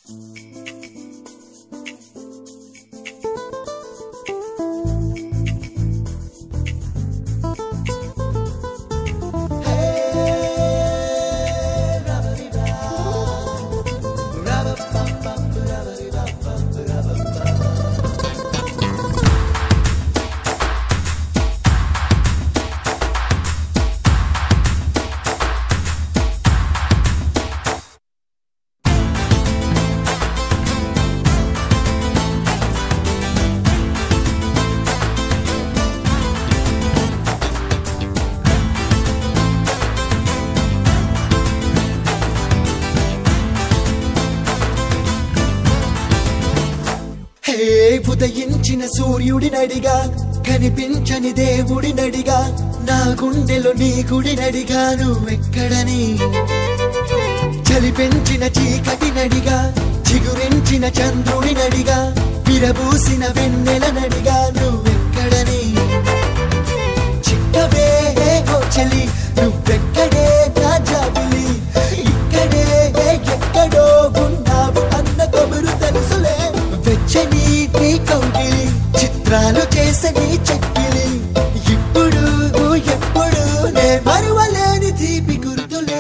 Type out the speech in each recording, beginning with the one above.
హే ఉదయించిన సూర్యుడినడిగా కనిపించని దేవుడినడిగా నా గుండెలో నీ గుడినడిగా నువ్వెక్కడని చలి పెంచిన చీకటినడిగా చిగురించిన చంద్రుడినడిగా విరబూసిన వెన్నెలనడిగా నువ్వెక్కడని చిక్కవే ఓ చలి నువ్వెక్కడే నా జాబిలి ఇక్కడే ఎక్కడో ఉన్నావు అన్న కబురు తెలుసులే వెచ్చని నీ కౌగిలి చిత్రాలు చేసని చెక్కిలి ఇప్పుడు ఎప్పుడు నే మరువలేని తీపి గుర్తులే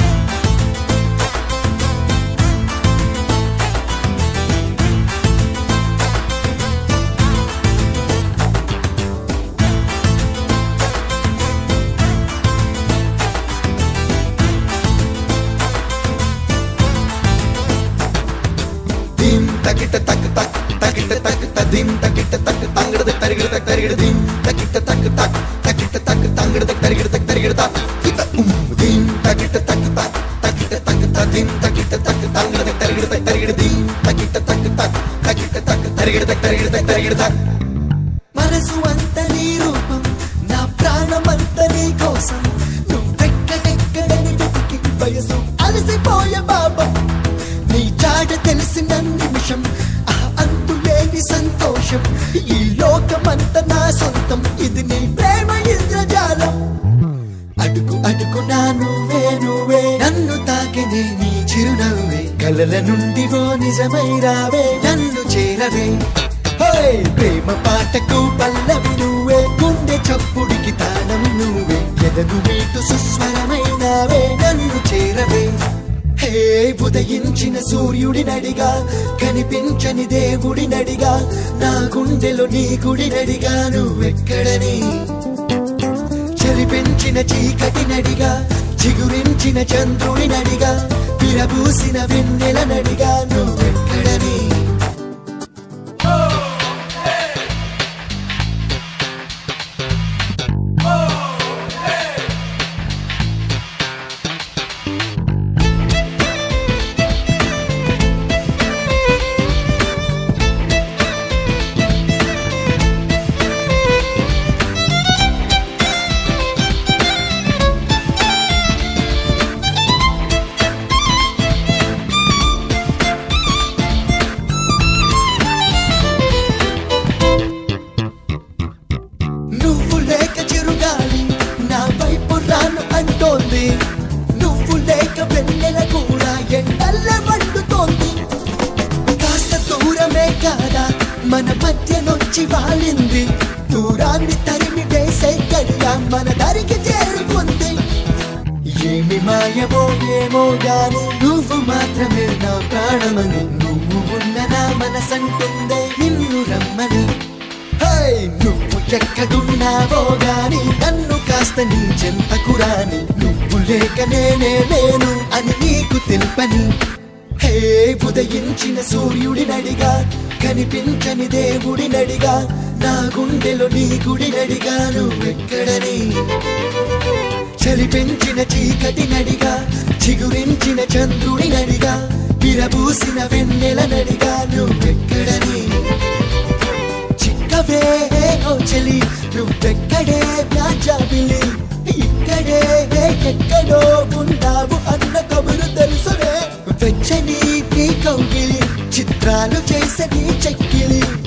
దిం తకిట తక్ తక్ తకిట తక్ తదిం తకిట తక్ తంగడ తరిగిడ తక్ తరిగిడ దిం తకిట తక్ తక్ తకిట తక్ తంగడ తక్ తరిగిడ తక్ తరిగిడ తా కిట ఉమ్ దిం తకిట తక్ తక్ తకిట తక్ తదిం తకిట తక్ తంగడ తక్ తరిగిడ తక్ తరిగిడ దిం తకిట తక్ తక్ తకిట తక్ తరిగిడ తక్ తరిగిడ తక్ తరిగిడ తా మనసు అంత నీ రూపం నా ప్రాణమంత నీ కోసం నువ్వెక్కడెక్కడని వెతికి వయసు అలసిపోయే బాబం నీ జాడ తెలిసిన నిమిషం ఆ అంతులేని సంతోషం ఈ లోకమంత నా సొంతం ఇది నీ ప్రేమ ఇంద్రజాలం అడుగు అడుగునా నువ్వే నువ్వే నన్ను తాకినే నీ చిరునవ్వే కలల నుండి ఓ నిజమై రావే నన్ను చేరవే హోయ్ ప్రేమ పాటకు పల్లవి నువ్వే గుండె చప్పుడికి తాళం నువ్వే ఎదగు మీటు సుస్వరమైనావే నన్ను చేరవే హే ఉదయించిన సూర్యుడినడిగా కనిపించని దేవుడినడిగా నా గుండెలో నీ గుడినడిగా నువ్వెక్కడని చలి పెంచిన చీకటి నడిగా చిగురించిన చంద్రుడి నడిగా విరబూసిన వెన్నెల నడిగా నువ్వెక్కడని నువ్వు లేక చిరుగాలి నా వైపు రాను అంటోంది నువ్వు లేక వెన్నెల కూడా ఎండల్ల వండుతోంది కాస్త దూరమే కాదా మన మధ్య నొచ్చి వాలింది దూరాన్ని తరిమి వేసే గడియ మన దరికి చేరుకుంది ఏమి మాయమో ఏమో గాని నువ్వు మాత్రమే నా ప్రాణమని నువ్వు ఉన్న నా మనసంటుందే నిన్ను రమ్మని హై నువ్వు ఎక్కడున్నావో గాని నన్ను కాస్త నీ చెంతకు రాని నువ్వు లేక నేనే లేను అని నీకు తెలుపని హే ఉదయించిన సూర్యుడినడిగా కనిపించని దేవుడినడిగా నా గుండెలో నీ గుడినడిగా నువ్వెక్కడని చలి పెంచిన చీకటి నడిగా చిగురించిన చంద్రుడి నడిగా విరబూసిన వెన్నెల నడిగా నువ్వెక్కడని చిక్కవే ఓ చలి నువ్వెక్కడే నా జాబిలి ఇక్కడే ఎక్కడో ఉన్నావు అన్న కబురు తెలుసునే వెచ్చని నీ కౌగిలి చిత్రాలు చేసని చెక్కిలి